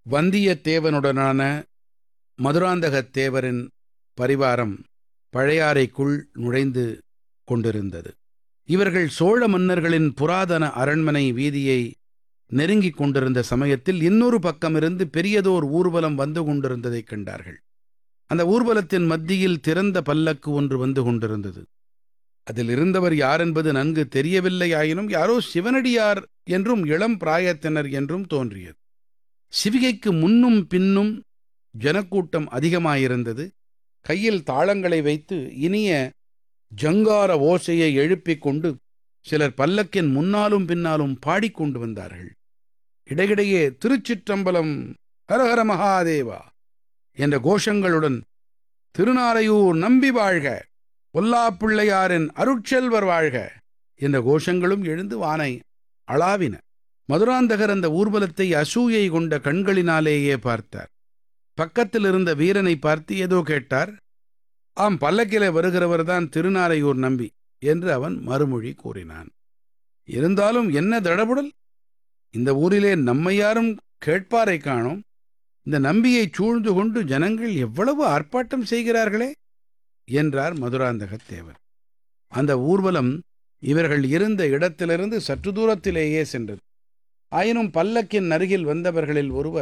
வந்தியத்தேவனுடனான மதுராந்தகத் தேவரின் பரிவாரம் பழையாறைக்குள் நுழைந்து கொண்டிருந்தது இவர்கள் சோழ மன்னர்களின் புராதன அரண்மனை வீதியை நெருங்கிக் கொண்டிருந்த சமயத்தில் இன்னொரு பக்கமிருந்து பெரியதோர் ஊர்வலம் வந்து கொண்டிருந்ததைக் கண்டார்கள் அந்த ஊர்வலத்தின் மத்தியில் திறந்த பல்லக்கு ஒன்று வந்து கொண்டிருந்தது அதில் இருந்தவர் யார் என்பது நன்கு தெரியவில்லையாயினும் யாரோ சிவனடியார் என்றும் இளம் பிராயத்தினர் என்றும் தோன்றியது சிவிகைக்கு முன்னும் பின்னும் ஜனக்கூட்டம் அதிகமாயிருந்தது கையில் தாளங்களை வைத்து இனிய ஜங்கார ஓசையை எழுப்பிக் கொண்டு சிலர் பல்லக்கின் முன்னாலும் பின்னாலும் பாடிக்கொண்டு வந்தார்கள் இடையிடையே திருச்சிற்றம்பலம் ஹரஹர மகாதேவா என்ற கோஷங்களுடன் திருநாரையூர் நம்பி வாழ்க பொல்லாப்பிள்ளையாரின் அருட்செல்வர் வாழ்க என்ற கோஷங்களும் எழுந்து வானை அளாவின மதுராந்தகர் அந்த ஊர்வலத்தை அசூயை கொண்ட கண்களினாலேயே பார்த்தார் பக்கத்தில் இருந்த வீரனை பார்த்து ஏதோ கேட்டார் ஆம் பல்லக்கிலே வருகிறவர் தான் திருநாரையூர் நம்பி என்று அவன் மறுமொழி கூறினான் இருந்தாலும் என்ன தடபுடல் இந்த ஊரிலே நம்மை யாரும் கேட்பாரை காணோம் இந்த நம்பியை சூழ்ந்து கொண்டு ஜனங்கள் எவ்வளவு ஆர்ப்பாட்டம் செய்கிறார்களே என்றார் மதுராந்தகத் தேவர் அந்த ஊர்வலம் இவர்கள் இருந்த இடத்திலிருந்து சற்று தூரத்திலேயே சென்றது ஆயினும் பல்லக்கின் அருகில் வந்தவர்களில் ஒருவர்